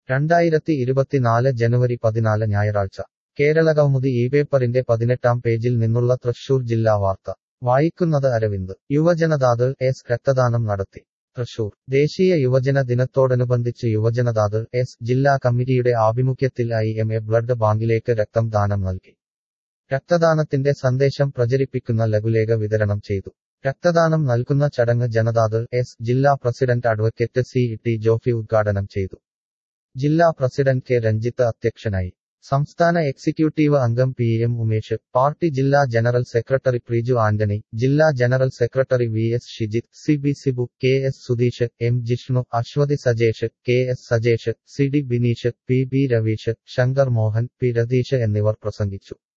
രണ്ടായിരത്തി ഇരുപത്തിനാല് ജനുവരി പതിനാല് ഞായറാഴ്ച കേരളകൗമുദി ഈ പേപ്പറിന്റെ പതിനെട്ടാം പേജിൽ നിന്നുള്ള തൃശൂർ ജില്ലാ വാർത്ത വായിക്കുന്നത് അരവിന്ദ് യുവജനതാദൾ എസ് രക്തദാനം നടത്തി തൃശൂർ ദേശീയ യുവജന ദിനത്തോടനുബന്ധിച്ച് യുവജനതാദൾ എസ് ജില്ലാ കമ്മിറ്റിയുടെ ആഭിമുഖ്യത്തിൽ ഐ എം എ ബ്ലഡ് ബാങ്കിലേക്ക് രക്തം ദാനം നൽകി രക്തദാനത്തിന്റെ സന്ദേശം പ്രചരിപ്പിക്കുന്ന ലഘുലേഖ വിതരണം ചെയ്തു രക്തദാനം നൽകുന്ന ചടങ്ങ് ജനതാദൾ എസ് ജില്ലാ president advocate C T Jofy ഉദ്ഘാടനം ചെയ്തു ജില്ലാ പ്രസിഡന്റ് കെ രഞ്ജിത്ത് അധ്യക്ഷനായി സംസ്ഥാന എക്സിക്യൂട്ടീവ് അംഗം പി എം ഉമേഷ് പാർട്ടി ജില്ലാ ജനറൽ സെക്രട്ടറി പ്രീജു ആന്റണി ജില്ലാ general secretary V S Shijith C B Sibu K S Sudheesh M Jishnu Aswathi Sajesh K S Sajesh C D Bineesh P B Raveesh Shankar Mohan P Ratheesh എന്നിവർ പ്രസംഗിച്ചു